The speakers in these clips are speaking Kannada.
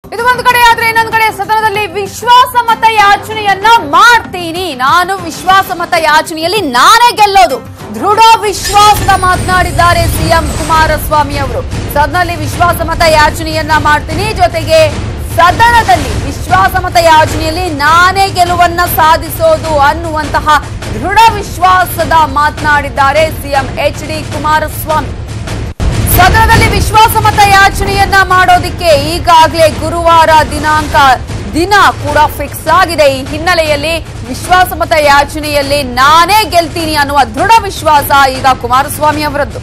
ಇದು ಒಂದು ಕಡೆ ಆದ್ರೆ ಇನ್ನೊಂದು ಕಡೆ ಸದನದಲ್ಲಿ ವಿಶ್ವಾಸ ಮತ ಯಾಚನೆಯನ್ನ ಮಾಡ್ತೀನಿ ನಾನು ವಿಶ್ವಾಸ ಮತ ಯಾಚನೆಯಲ್ಲಿ ನಾನೇ ಗೆಲ್ಲೋದು ದೃಢ ವಿಶ್ವಾಸದ ಮಾತನಾಡಿದ್ದಾರೆ ಸಿಎಂ ಕುಮಾರಸ್ವಾಮಿ ಅವರು ಸದನದಲ್ಲಿ ವಿಶ್ವಾಸ ಮತ ಯಾಚನೆಯನ್ನ ಮಾಡ್ತೀನಿ ಜೊತೆಗೆ ಸದನದಲ್ಲಿ ವಿಶ್ವಾಸ ಮತ ಯಾಚನೆಯಲ್ಲಿ ನಾನೇ ಗೆಲುವನ್ನ ಸಾಧಿಸೋದು ಅನ್ನುವಂತಹ ದೃಢ ವಿಶ್ವಾಸದ ಮಾತನಾಡಿದ್ದಾರೆ ಸಿಎಂ ಎಚ್ ಡಿ ಕುಮಾರಸ್ವಾಮಿ ಸದನದಲ್ಲಿ ವಿಶ್ವಾಸಮತ ಯಾಚನೆಯನ್ನ ಮಾಡೋದಿಕ್ಕೆ ಈಗಾಗಲೇ ಗುರುವಾರ ದಿನಾಂಕ ದಿನ ಕೂಡ ಫಿಕ್ಸ್ ಆಗಿದೆ ಈ ಹಿನ್ನೆಲೆಯಲ್ಲಿ ವಿಶ್ವಾಸಮತ ಯಾಚನೆಯಲ್ಲಿ ನಾನೇ ಗೆಲ್ತೀನಿ ಅನ್ನುವ ದೃಢ ವಿಶ್ವಾಸ ಈಗ ಕುಮಾರಸ್ವಾಮಿ ಅವರದ್ದು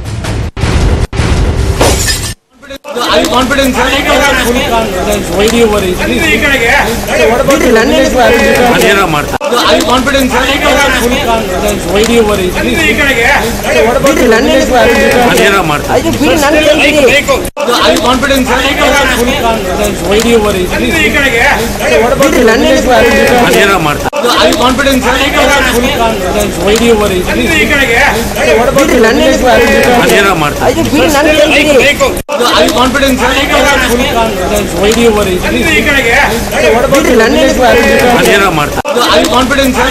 Are you confident, sir? Full confidence. Why do you worry? Please. What about the Nilesh Varadkar? ಅದೇನೋ ಮಾಡ್ತಾರೆ Are you confident, sir? Full confidence. Why do you worry? Please. What about the Nilesh Varadkar? ಅದೇನೋ ಮಾಡ್ತಾರೆ Are you confident, sir? Full confidence. Why do you worry? Please. What about the Nilesh Varadkar? ಅದೇನೋ ಮಾಡ್ತಾರೆ Are you confident, sir? Full confidence. Why do you worry? Please. What about the Nilesh Varadkar? ಅದೇನೋ ಮಾಡ್ತಾರೆ Are you confident, sir? Full confidence. Why do you worry? Please. What about the Nilesh Varadkar? ಅದೇನೋ ಮಾಡ್ತಾರೆ Are you confident, sir?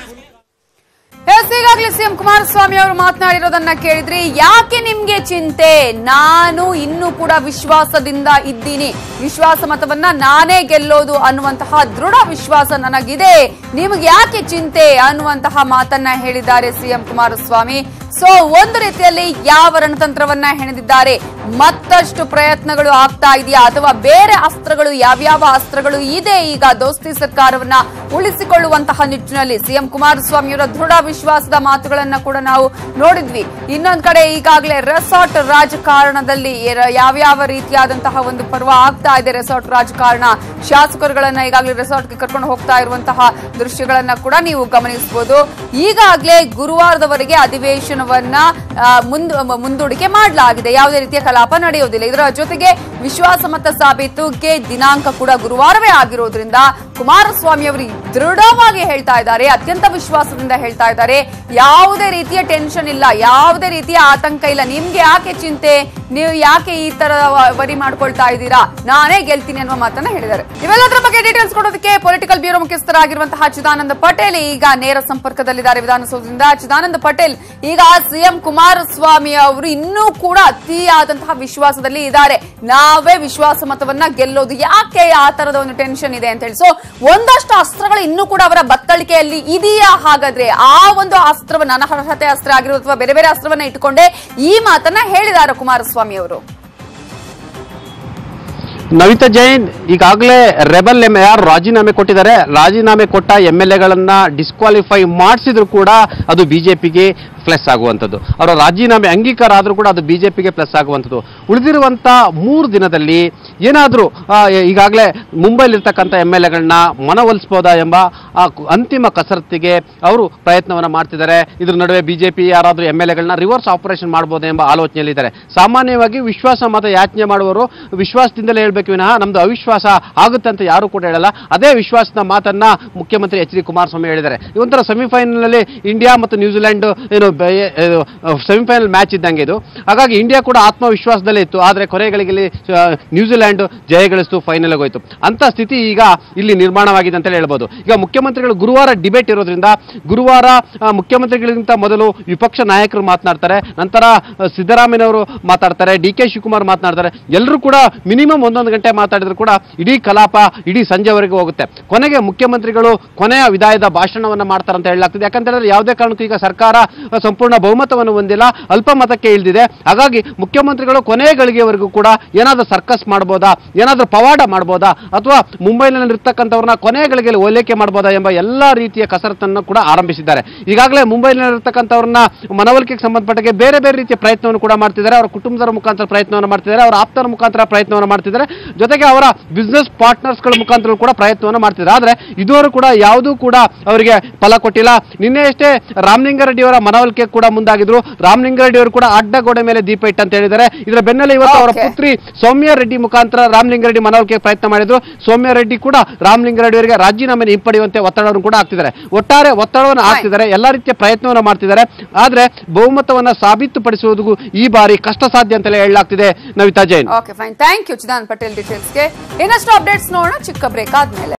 Yes ಈಗಾಗಲೇ ಸಿಎಂ ಕುಮಾರಸ್ವಾಮಿ ಅವರು ಮಾತನಾಡಿರೋದನ್ನ ಕೇಳಿದ್ರಿ ಯಾಕೆ ನಿಮ್ಗೆ ಚಿಂತೆ ನಾನು ಇನ್ನೂ ಕೂಡ ವಿಶ್ವಾಸದಿಂದ ಇದ್ದೀನಿ ವಿಶ್ವಾಸ ಮತವನ್ನ ನಾನೇ ಗೆಲ್ಲೋದು ಅನ್ನುವಂತಹ ದೃಢ ವಿಶ್ವಾಸ ನನಗಿದೆ ನಿಮಗೆ ಯಾಕೆ ಚಿಂತೆ ಅನ್ನುವಂತಹ ಮಾತನ್ನ ಹೇಳಿದ್ದಾರೆ ಸಿಎಂ ಕುಮಾರಸ್ವಾಮಿ ಸೊ ಒಂದು ರೀತಿಯಲ್ಲಿ ಯಾವ ರಣತಂತ್ರವನ್ನ ಹೆಣೆದಿದ್ದಾರೆ ಮತ್ತಷ್ಟು ಪ್ರಯತ್ನಗಳು ಆಗ್ತಾ ಇದೆಯಾ ಅಥವಾ ಬೇರೆ ಅಸ್ತ್ರಗಳು ಯಾವ್ಯಾವ ಅಸ್ತ್ರಗಳು ಇದೆ ಈಗ ದೋಸ್ತಿ ಸರ್ಕಾರವನ್ನ ಉಳಿಸಿಕೊಳ್ಳುವಂತಹ ನಿಟ್ಟಿನಲ್ಲಿ ಸಿಎಂ ಕುಮಾರಸ್ವಾಮಿಯವರ ದೃಢ ವಿಶ್ವಾಸದ ಮಾತುಗಳನ್ನ ಕೂಡ ನಾವು ನೋಡಿದ್ವಿ ಇನ್ನೊಂದ್ ಕಡೆ ಈಗಾಗಲೇ ರೆಸಾರ್ಟ್ ರಾಜಕಾರಣದಲ್ಲಿ ಏರ- ಯಾವ್ಯಾವ ರೀತಿಯಾದಂತಹ ಒಂದು ಪರ್ವ ಆಗ್ತಾ ಇದೆ ರೆಸಾರ್ಟ್ ರಾಜಕಾರಣ ಶಾಸಕರುಗಳನ್ನ ಈಗಾಗಲೇ ರೆಸಾರ್ಟ್ಗೆ ಕರ್ಕೊಂಡು ಹೋಗ್ತಾ ಇರುವಂತಹ ದೃಶ್ಯಗಳನ್ನ ಕೂಡ ನೀವು ಗಮನಿಸಬಹುದು ಈಗಾಗಲೇ ಗುರುವಾರದವರೆಗೆ ಅಧಿವೇಶನವನ್ನ ಆ, ಮುಂದ್ ಮುಂದೂಡಿಕೆ ಮಾಡಲಾಗಿದೆ ಯಾವುದೇ ರೀತಿಯ ಕಲಾಪ ನಡೆಯುವುದಿಲ್ಲ ಇದರ ಜೊತೆಗೆ ವಿಶ್ವಾಸಮತ ಸಾಬೀತುಗೆ ದಿನಾಂಕ ಕೂಡ ಗುರುವಾರವೇ ಆಗಿರೋದ್ರಿಂದ ಕುಮಾರಸ್ವಾಮಿ ಅವರು ದೃಢವಾಗಿ ಹೇಳ್ತಾ ಇದ್ದಾರೆ ಅತ್ಯಂತ ವಿಶ್ವಾಸದಿಂದ ಹೇಳ್ತಾ ಇದ್ದಾರೆ ಯಾವುದೇ ರೀತಿಯ ಟೆನ್ಷನ್ ಇಲ್ಲ ಯಾವುದೇ ರೀತಿಯ ಆತಂಕ ಇಲ್ಲ ನಿಮ್ಗೆ ಯಾಕೆ ಚಿಂತೆ ನೀವು ಯಾಕೆ ಈ ತರ ವ- ವರಿ ಮಾಡ್ಕೊಳ್ತಾ ಇದ್ದೀರಾ ನಾನೇ ಗೆಲ್ತೀನಿ ಅನ್ನುವ ಮಾತನ್ನ ಹೇಳಿದ್ದಾರೆ ಇವೆಲ್ಲದರ ಬಗ್ಗೆ ಡೀಟೇಲ್ಸ್ ಕೊಡೋದಕ್ಕೆ ಪೊಲಿಟಿಕಲ್ ಬ್ಯೂರೋ ಮುಖ್ಯಸ್ಥರಾಗಿರುವಂತಹ ಚಿದಾನಂದ ಪಟೇಲ್ ಈಗ ನೇರ ಸಂಪರ್ಕದಲ್ಲಿದ್ದಾರೆ ವಿಧಾನಸೌಧದಿಂದ ಚಿದಾನಂದ ಪಟೇಲ್ ಈಗ ಸಿಎಂ ಕುಮಾರಸ್ವಾಮಿ ಅವರು ಇನ್ನೂ ಕೂಡ ಅತಿಯಾದಂತಹ ವಿಶ್ವಾಸದಲ್ಲಿ ಇದ್ದಾರೆ ನಾವೇ ವಿಶ್ವಾಸ ಮತವನ್ನ ಗೆಲ್ಲೋದು ಯಾಕೆ ಆ ತರದ ಒಂದು ಟೆನ್ಷನ್ ಇದೆ ಅಂತ ಹೇಳಿ ಸೊ ಒಂದಷ್ಟು ಅಸ್ತ್ರಗಳು ಇನ್ನೂ ಕೂಡ ಅವರ ಬತ್ತಳಿಕೆಯಲ್ಲಿ ಇದೆಯಾ ಹಾಗಾದ್ರೆ ಆ ಒಂದು ಅಸ್ತ್ರವನ್ನ ಅನರ್ಹತೆ ಅಸ್ತ್ರ ಆಗಿರೋದು ಅಥವಾ ಬೇರೆ ಬೇರೆ ಅಸ್ತ್ರವನ್ನ ಇಟ್ಟುಕೊಂಡೇ ಈ ಮಾತನ್ನ ಹೇಳಿದ್ದಾರೆ ಕುಮಾರಸ್ವಾಮಿ ಅವರು ನವಿತಾ ಜೈನ್ ಈಗಾಗಲೇ ರೆಬಲ್ ಎಂ ಯಾರು ರಾಜೀನಾಮೆ ಕೊಟ್ಟಿದ್ದಾರೆ ರಾಜೀನಾಮೆ ಕೊಟ್ಟ ಎಂ ಎಲ್ ಎಗಳನ್ನ ಡಿಸ್ಕ್ವಾಲಿಫೈ ಮಾಡಿಸಿದ್ರು ಕೂಡ ಅದು ಬಿಜೆಪಿಗೆ ಪ್ಲಸ್ ಆಗುವಂಥದ್ದು ಅವರ ರಾಜೀನಾಮೆ ಅಂಗೀಕಾರ ಆದರೂ ಕೂಡ ಅದು ಬಿಜೆಪಿಗೆ ಪ್ಲಸ್ ಆಗುವಂಥದ್ದು ಉಳಿದಿರುವಂಥ ಮೂರು ದಿನದಲ್ಲಿ ಏನಾದರೂ ಈಗಾಗಲೇ ಮುಂಬೈಲಿರ್ತಕ್ಕಂಥ ಎಮ್ ಎಲ್ ಎಗಳನ್ನ ಮನವೊಲಿಸ್ಬೋದಾ ಎಂಬ ಆ ಕು- ಅಂತಿಮ ಕಸರತ್ತಿಗೆ ಅವರು ಪ್ರಯತ್ನವನ್ನು ಮಾಡ್ತಿದ್ದಾರೆ ಇದ್ರ ನಡುವೆ ಬಿಜೆಪಿ ಯಾರಾದರೂ ಎಮ್ ಎಲ್ ಎಗಳನ್ನ ರಿವರ್ಸ್ ಆಪರೇಷನ್ ಮಾಡ್ಬೋದು ಎಂಬ ಆಲೋಚನೆಯಲ್ಲಿದ್ದಾರೆ ಸಾಮಾನ್ಯವಾಗಿ ವಿಶ್ವಾಸ ಮತ ಯಾಚನೆ ಮಾಡುವವರು ವಿಶ್ವಾಸದಿಂದಲೇ ಹೇಳಬೇಕು ವಿನಃ ನಮ್ದು ಅವಿಶ್ವಾಸ ಆಗುತ್ತೆ ಅಂತ ಯಾರು ಕೂಡ ಹೇಳಲ್ಲ ಅದೇ ವಿಶ್ವಾಸದ ಮಾತನ್ನ ಮುಖ್ಯಮಂತ್ರಿ ಎಚ್ ಡಿ ಕುಮಾರಸ್ವಾಮಿ ಹೇಳಿದ್ದಾರೆ ಈ ಒಂಥರ ಸೆಮಿಫೈನಲ್ ಇಂಡಿಯಾ ಮತ್ತು ನ್ಯೂಜಿಲೆಂಡ್ ಏನು ಸೆಮಿಫೈನಲ್ ಮ್ಯಾಚ್ ಇದ್ದಂಗೆ ಇದು ಹಾಗಾಗಿ ಇಂಡಿಯಾ ಕೂಡ ಆತ್ಮವಿಶ್ವಾಸದಲ್ಲೇ ಇತ್ತು ಆದರೆ ಕೊನೆಗಳಿಗೆ ಇಲ್ಲಿ, ಆ, ನ್ಯೂಜಿಲೆಂಡ್ ಜಯಗಳಿಸ್ತು ಫೈನಲ್ ಹೋಯ್ತು ಅಂತ ಸ್ಥಿತಿ ಈಗ ಇಲ್ಲಿ ನಿರ್ಮಾಣವಾಗಿದೆ ಅಂತ ಹೇಳ್ಬೋದು ಈಗ ಮುಖ್ಯಮಂತ್ರಿಗಳು ಗುರುವಾರ ಡಿಬೇಟ್ ಇರೋದ್ರಿಂದ ಗುರುವಾರ ಆ, ಮುಖ್ಯಮಂತ್ರಿಗಳಿಗಿಂತ ಮೊದಲು ವಿಪಕ್ಷ ನಾಯಕರು ಮಾತನಾಡ್ತಾರೆ ನಂತರ ಆ, ಸಿದ್ದರಾಮಯ್ಯನವರು ಮಾತಾಡ್ತಾರೆ ಡಿ ಕೆ ಶಿವಕುಮಾರ್ ಮಾತನಾಡ್ತಾರೆ ಎಲ್ಲರೂ ಕೂಡ ಮಿನಿಮಮ್ ಒಂದೊಂದು ಗಂಟೆ ಮಾತಾಡಿದ್ರು ಕೂಡ ಇಡೀ ಕಲಾಪ ಇಡೀ ಸಂಜೆವರೆಗೂ ಹೋಗುತ್ತೆ ಕೊನೆಗೆ ಮುಖ್ಯಮಂತ್ರಿಗಳು ಕೊನೆಯ ವಿದಾಯದ ಭಾಷಣವನ್ನ ಮಾಡ್ತಾರೆ ಅಂತ ಹೇಳಲಾಗ್ತದೆ ಯಾಕಂತ ಹೇಳಿದ್ರೆ ಯಾವುದೇ ಕಾರಣಕ್ಕೂ ಈಗ ಸರ್ಕಾರ ಆ, ಸಂಪೂರ್ಣ ಬಹುಮತವನ್ನು ಹೊಂದಿಲ್ಲ ಅಲ್ಪಮತಕ್ಕೆ ಇಳಿದಿದೆ ಹಾಗಾಗಿ ಮುಖ್ಯಮಂತ್ರಿಗಳು ಕೊನೆಯ ಗಳಿಗೆವರೆಗೂ ಕೂಡ ಏನಾದರೂ ಸರ್ಕಸ್ ಮಾಡ್ಬೋದಾ ಏನಾದರೂ ಪವಾಡ ಮಾಡ್ಬೋದಾ ಅಥವಾ ಮುಂಬೈನಲ್ಲಿ ಇರ್ತಕ್ಕಂಥವ್ರನ್ನ ಕೊನೆಯ ಗಳಿಗೆಯಲ್ಲಿ ಓಲೈಕೆ ಮಾಡ್ಬೋದಾ ಎಂಬ ಎಲ್ಲ ರೀತಿಯ ಕಸರತ್ತನ್ನು ಕೂಡ ಆರಂಭಿಸಿದ್ದಾರೆ ಈಗಾಗಲೇ ಮುಂಬೈನಲ್ಲಿರ್ತಕ್ಕಂಥವ್ರನ್ನ ಮನವೊಲಿಕೆಗೆ ಸಂಬಂಧಪಟ್ಟಗೆ ಬೇರೆ ಬೇರೆ ರೀತಿಯ ಪ್ರಯತ್ನವನ್ನು ಕೂಡ ಮಾಡ್ತಿದ್ದಾರೆ ಅವರ ಕುಟುಂಬದವರ ಮುಖಾಂತರ ಪ್ರಯತ್ನವನ್ನು ಮಾಡ್ತಿದ್ದಾರೆ ಅವರ ಆಪ್ತರ ಮುಖಾಂತರ ಪ್ರಯತ್ನವನ್ನು ಮಾಡ್ತಿದ್ದಾರೆ ಜೊತೆಗೆ ಅವರ ಬಿಸ್ನೆಸ್ ಪಾರ್ಟ್ನರ್ಸ್ಗಳ ಮುಖಾಂತರ ಕೂಡ ಪ್ರಯತ್ನವನ್ನು ಮಾಡ್ತಿದ್ದಾರೆ ಆದರೆ ಇದುವರೆಗೂ ಕೂಡ ಯಾವುದೂ ಕೂಡ ಅವರಿಗೆ ಫಲ ಕೊಟ್ಟಿಲ್ಲ ನಿನ್ನೆ ಅಷ್ಟೇ ರಾಮಲಿಂಗಾರೆಡ್ಡಿ ಅವರ ಮನವೊಲಿಕೆ ಮಾಡೋಕೆ ಕೂಡ ಮುಂದಾಗಿದ್ರು ರಾಮಲಿಂಗಾರೆಡ್ಡಿ ಅವರು ಕೂಡ ಅಡ್ಡಗೋಡೆ ಮೇಲೆ ದೀಪ ಇಟ್ಟು ಅಂತ ಹೇಳಿದ್ದಾರೆ ಇದರ ಬೆನ್ನಲ್ಲೇ ಇವತ್ತು ಅವರ Okay. ಪುತ್ರಿ ಸೌಮ್ಯ ರೆಡ್ಡಿ ಮುಖಾಂತರ ರಾಮಲಿಂಗಾರೆಡ್ಡಿ ಮನವೊಲಿಕೆ ಪ್ರಯತ್ನ ಮಾಡಿದ್ರು ಸೌಮ್ಯ ರೆಡ್ಡಿ ಕೂಡ ರಾಮಲಿಂಗಾರೆಡ್ಡಿ ಅವರಿಗೆ ರಾಜೀನಾಮೆ ಹಿಂಪಡೆಯುವಂತೆ ಒತ್ತಡವನ್ನು ಕೂಡ ಹಾಕ್ತಿದ್ದಾರೆ ಒಟ್ಟಾರೆ ಒತ್ತಡವನ್ನು ಹಾಕ್ತಿದ್ದಾರೆ ಎಲ್ಲಾ ರೀತಿಯ ಪ್ರಯತ್ನವನ್ನು ಮಾಡ್ತಿದ್ದಾರೆ ಆದ್ರೆ ಬಹುಮತವನ್ನ ಸಾಬೀತುಪಡಿಸುವುದು ಈ ಬಾರಿ ಕಷ್ಟ ಸಾಧ್ಯ ಅಂತಲೇ ಹೇಳಲಾಗ್ತಿದೆ Navita Jain okay fine thank you Chidan Patel ಡೀಟೇಲ್ಸ್ಗೆ ಇನ್ನಷ್ಟು ಅಪ್ಡೇಟ್ಸ್ ನೋಡೋಣ ಚಿಕ್ಕ ಬ್ರೇಕ್ ಆದ್ಮೇಲೆ